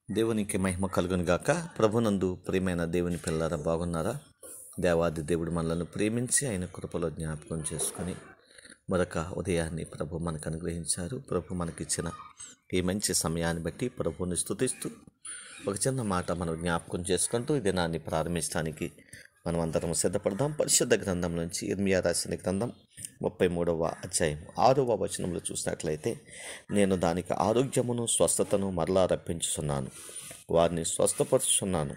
దేవునికి మహిమ కలుగును గాక ప్రభునందు ప్రియమైన దేవుని పిల్లరా బాగున్నారా దేవాది దేవుడు మనలను ప్రేమించి ఆయన కృపలో జ్ఞాపకం చేసుకొని మరొక ఉదయాన్ని ప్రభు మనకు అనుగ్రహించారు ప్రభు మనకిచ్చిన ఈ మంచి సమయాన్ని బట్టి ప్రభువుని స్తుతిస్తూ ఒక చిన్న మాట మనం జ్ఞాపకం చేసుకుంటూ ఈ దినాన్ని ప్రారంభించడానికి మనం అందరం సిద్ధపడదాం పరిశుద్ధ గ్రంథం నుంచి ఇర్మియా రాసిన గ్రంథం ముప్పై మూడవ అధ్యాయం ఆరవ వచనంలో చూసినట్లయితే నేను దానికి ఆరోగ్యమును స్వస్థతను మరలా రప్పించుచున్నాను వారిని స్వస్థపరుచుచున్నాను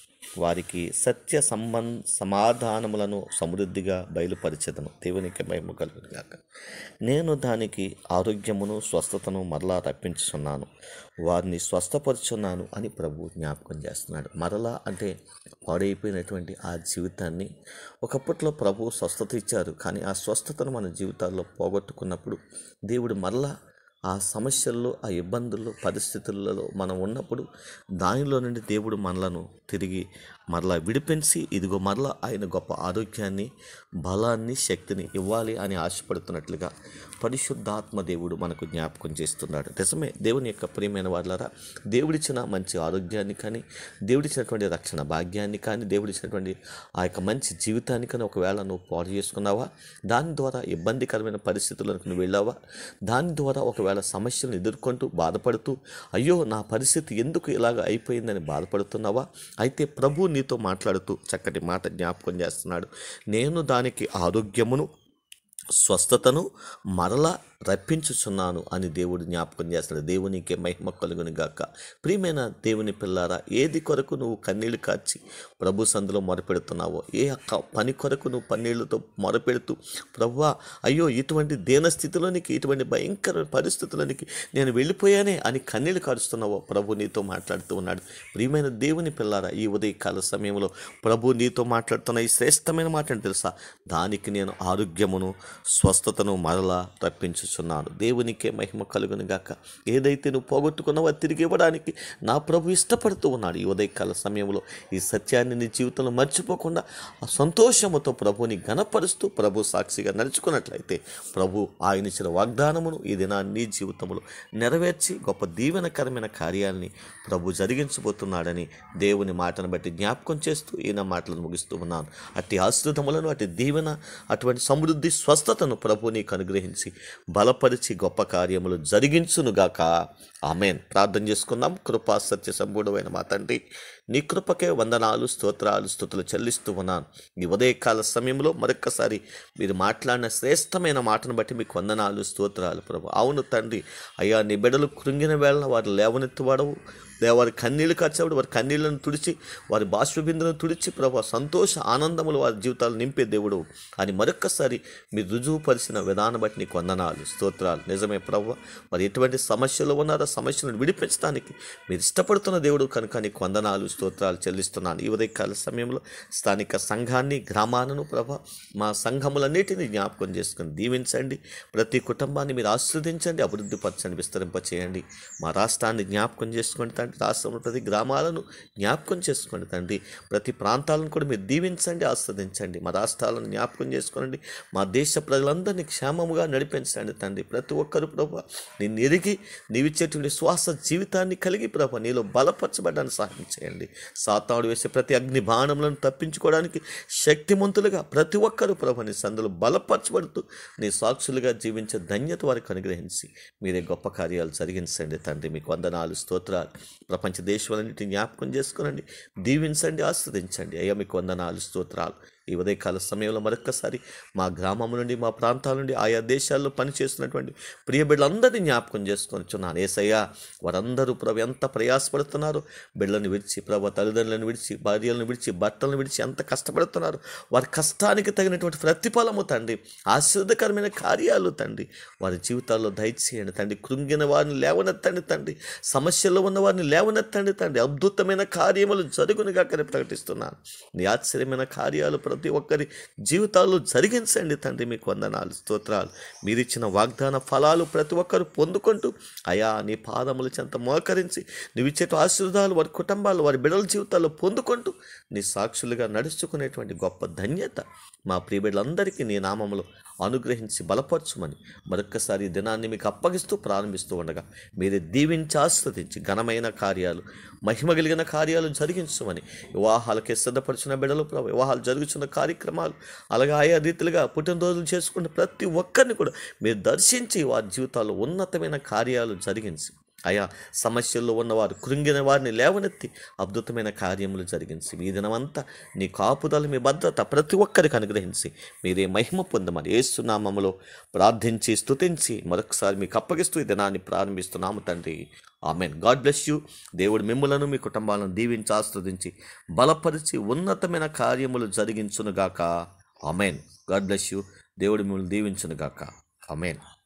వారికి సత్య సంబంధ సమాధానములను సమృద్ధిగా బయలుపరిచెదను దేవునికి మహిమ కలుగుగాక నేను దానికి ఆరోగ్యమును స్వస్థతను మరలా రప్పించుచున్నాను వారిని స్వస్థపరుచున్నాను అని ప్రభు జ్ఞాపకం చేస్తున్నాడు మరలా అంటే పాడైపోయినటువంటి ఆ జీవితాన్ని ఒకప్పట్లో ప్రభు స్వస్థత ఇచ్చారు కానీ ఆ స్వస్థతను మన జీవితాల్లో పోగొట్టుకున్నప్పుడు దేవుడు మరలా ఆ సమస్యల్లో ఆ ఇబ్బందుల్లో పరిస్థితులలో మనం ఉన్నప్పుడు దానిలో నుండి దేవుడు మనలను తిరిగి మరలా విడిపించి ఇదిగో మరలా ఆయన గొప్ప ఆరోగ్యాన్ని బలాన్ని శక్తిని ఇవ్వాలి అని ఆశపడుతున్నట్లుగా పరిశుద్ధాత్మ దేవుడు మనకు జ్ఞాపకం చేస్తున్నాడు నిజమే దేవుని యొక్క ప్రియమైన వాళ్ళరా దేవుడిచ్చిన మంచి ఆరోగ్యాన్ని కానీ దేవుడిచ్చినటువంటి రక్షణ భాగ్యాన్ని కానీ దేవుడిచ్చినటువంటి ఆ యొక్క మంచి జీవితాన్ని కానీ ఒకవేళ నువ్వు పాడు చేసుకున్నావా దాని ద్వారా ఇబ్బందికరమైన పరిస్థితులకు నువ్వు వెళ్ళావా దాని ద్వారా ఒకవేళ సమస్యలను ఎదుర్కొంటూ బాధపడుతూ అయ్యో నా పరిస్థితి ఎందుకు ఇలాగ అయిపోయిందని బాధపడుతున్నావా అయితే ప్రభు నీతో మాట్లాడుతూ చక్కటి మాట జ్ఞాపకం చేస్తున్నాడు నేను దానికి ఆరోగ్యమును స్వస్థతను మరలా రప్పించుచున్నాను అని దేవుడు జ్ఞాపకం చేస్తున్నాడు దేవునికి మహిమ కలుగుని గాక ప్రియమైన దేవుని పిల్లారా ఏది కొరకు నువ్వు కన్నీళ్లు కార్చి ప్రభు సందులో మొరపెడుతున్నావో ఏ అక్క పని కొరకు నువ్వు పన్నీళ్లతో మొరపెడుతూ ప్రభువా అయ్యో ఇటువంటి దీనస్థితిలోనికి ఇటువంటి భయంకర పరిస్థితులనికి నేను వెళ్ళిపోయానే అని కన్నీళ్లు కారుస్తున్నావో ప్రభు నీతో మాట్లాడుతూ ఉన్నాడు ప్రియమైన దేవుని పిల్లారా ఈ ఉదయకాల సమయంలో ప్రభు నీతో మాట్లాడుతున్న ఈ శ్రేష్టమైన మాట ఏంటి తెలుసా దానికి నేను ఆరోగ్యమును స్వస్థతను మరలా రప్పించుచున్నాను దేవునికే మహిమ కలుగును గాక ఏదైతే నువ్వు పోగొట్టుకున్నావో అది తిరిగి ఇవ్వడానికి నా ప్రభు ఇష్టపడుతూ ఉన్నాడు ఈ ఉదయకాల సమయంలో ఈ సత్యాన్ని నీ జీవితంలో మర్చిపోకుండా ఆ సంతోషముతో ప్రభుని గణపరుస్తూ ప్రభు సాక్షిగా నడుచుకున్నట్లయితే ప్రభు ఆయన ఇచ్చిన వాగ్దానమును ఈ దినాన్ని నీ జీవితంలో నెరవేర్చి గొప్ప దీవెనకరమైన కార్యాలని ప్రభు జరిగించబోతున్నాడని దేవుని మాటను బట్టి జ్ఞాపకం చేస్తూ ఈయన మాటలను ముగిస్తూ ఉన్నాను అట్టి ఆశ్రితములను అట్టి దీవెన అటువంటి సమృద్ధి స్వస్థతను ప్రభు నీకు అనుగ్రహించి బలపరిచి గొప్ప కార్యములు జరిగించునుగాక ఆమెన్ ప్రార్థన చేసుకుందాం కృపా సత్య సంపూర్ణమైన మా తండ్రి నీ కృపకే వందనాలు స్తోత్రాలు స్థుతులు చెల్లిస్తూ ఉన్నాను ఈ ఉదయకాల సమయంలో మరొక్కసారి మీరు మాట్లాడిన శ్రేష్టమైన మాటను బట్టి మీకు వందనాలు స్తోత్రాలు ప్రభు అవును తండ్రి అయ్యా నీ బిడ్డలు కృంగిన వేళ వారు లేవనెత్తువాడవు వారి కన్నీళ్లు కార్చేవాడు వారి కన్నీళ్లను తుడిచి వారి బాష్పబిందులను తుడిచి ప్రభు సంతోష ఆనందములు వారి జీవితాలు నింపే దేవుడు అని మరొక్కసారి మీరు రుజువుపరిచిన విధానం బట్టి నీకు వందనాలు స్తోత్రాలు నిజమే ప్రభు మరి ఎటువంటి సమస్యలు ఉన్నారో సమస్యలను విడిపించడానికి మీరు ఇష్టపడుతున్న దేవుడు కనుక నీకు వందనాలు స్తోత్రాలు చెల్లిస్తున్నాను ఈ ఉదయకాల సమయంలో స్థానిక సంఘాన్ని గ్రామాలను ప్రభ మా సంఘములన్నిటిని జ్ఞాపకం చేసుకుని దీవించండి ప్రతి కుటుంబాన్ని మీరు ఆస్వాదించండి అభివృద్ధి పరచండి విస్తరింపచేయండి మా రాష్ట్రాన్ని జ్ఞాపకం చేసుకోండి తండ్రి రాష్ట్రంలో ప్రతి గ్రామాలను జ్ఞాపకం చేసుకోండి తండ్రి ప్రతి ప్రాంతాలను కూడా మీరు దీవించండి ఆస్వాదించండి మా రాష్ట్రాలను జ్ఞాపకం చేసుకోండి మా దేశ ప్రజలందరినీ క్షేమముగా నడిపించండి తండ్రి ప్రతి ఒక్కరు ప్రభు నిన్ను ఎరిగి నీవిచ్చేటువంటి శ్వాస జీవితాన్ని కలిగి ప్రభు నీలో బలపరచబడ్డానికి సహాయం చేయండి సాతాడు వేసే ప్రతి అగ్ని బాణములను తప్పించుకోవడానికి శక్తిమంతులుగా ప్రతి ఒక్కరూ ప్రభు నీ సందులో బలపరచబడుతూ నీ సాక్షులుగా జీవించే ధన్యత వారికి అనుగ్రహించి మీరే గొప్ప కార్యాలు జరిగించండి తండ్రి మీకు వందనాలు స్తోత్రాలు ప్రపంచ దేశాలన్నింటినీ జ్ఞాపకం చేసుకునండి దీవించండి ఆస్వాదించండి అయ్యా మీకు వందనాలు స్తోత్రాలు ఈ ఉదయకాల సమయంలో మరొక్కసారి మా గ్రామం నుండి మా ప్రాంతాల నుండి ఆయా దేశాల్లో పనిచేస్తున్నటువంటి ప్రియ బిడ్డలందరినీ జ్ఞాపకం చేసుకొనిచున్నాను ఏసయ్యా వారందరూ ప్రభు ఎంత ప్రయాసపడుతున్నారు బిడ్డలను విడిచి ప్రభు తల్లిదండ్రులను విడిచి భార్యలను విడిచి బట్టలను విడిచి ఎంత కష్టపడుతున్నారు వారి కష్టానికి తగినటువంటి ప్రతిఫలము తండ్రి ఆశ్చర్యకరమైన కార్యాలు తండ్రి వారి జీవితాల్లో దయచేయండి తండ్రి కృంగిన వారిని లేవనెత్తండి తండ్రి సమస్యల్లో ఉన్న వారిని లేవనెత్తండి తండ్రి అద్భుతమైన కార్యములు జరుగునుగాకని ప్రకటిస్తున్నాను నీ ఆశ్చర్యమైన కార్యాలు ప్రతి ఒక్కరి జీవితాల్లో జరిగించండి తండ్రి మీకు వందనాలు స్తోత్రాలు మీరిచ్చిన వాగ్దాన ఫలాలు ప్రతి ఒక్కరు పొందుకుంటూ అయా నీ పాదముల చెంత మోకరించి నువ్వు ఇచ్చే ఆశీర్వాదాలు వారి కుటుంబాలు వారి బిడ్డల జీవితాల్లో పొందుకుంటూ నీ సాక్షులుగా నడుచుకునేటువంటి గొప్ప ధన్యత మా ప్రియ బిడ్డలందరికీ నీ నామములో అనుగ్రహించి బలపరచుమని మరొక్కసారి ఈ దినాన్ని మీకు అప్పగిస్తూ ప్రారంభిస్తూ ఉండగా మీరే దీవించి ఆస్వాదించి ఘనమైన కార్యాలు మహిమ కలిగిన కార్యాలు జరిగించమని వివాహాలకి సిద్ధపరిచిన బిడలు ప్రభు వివాహాలు జరుగుతున్న కార్యక్రమాలు అలాగే ఆయా రీతిలుగా పుట్టినరోజులు చేసుకున్న ప్రతి ఒక్కరిని కూడా మీరు దర్శించి వారి జీవితాల్లో ఉన్నతమైన కార్యాలు జరిగించి ఆయా సమస్యల్లో ఉన్నవారు కృంగిన వారిని లేవనెత్తి అద్భుతమైన కార్యములు జరిగించి మీ దినమంతా నీ కాపుదల మీ భద్రత ప్రతి ఒక్కరికి అనుగ్రహించి మీరే మహిమ పొందమని ఏసునామములో ప్రార్థించి స్తుతించి మరొకసారి మీకు అప్పగిస్తూ ఈ దినాన్ని ప్రారంభిస్తున్నాము తండ్రి ఆమెన్ గాడ్ బ్లెస్ యూ దేవుడు మిమ్మలను మీ కుటుంబాలను దీవించి ఆస్వాదించి బలపరిచి ఉన్నతమైన కార్యములు జరిగించునుగాక ఆమెన్ గాడ్ బ్లెస్ యూ దేవుడు మిమ్మల్ని దీవించునుగాక ఆమెన్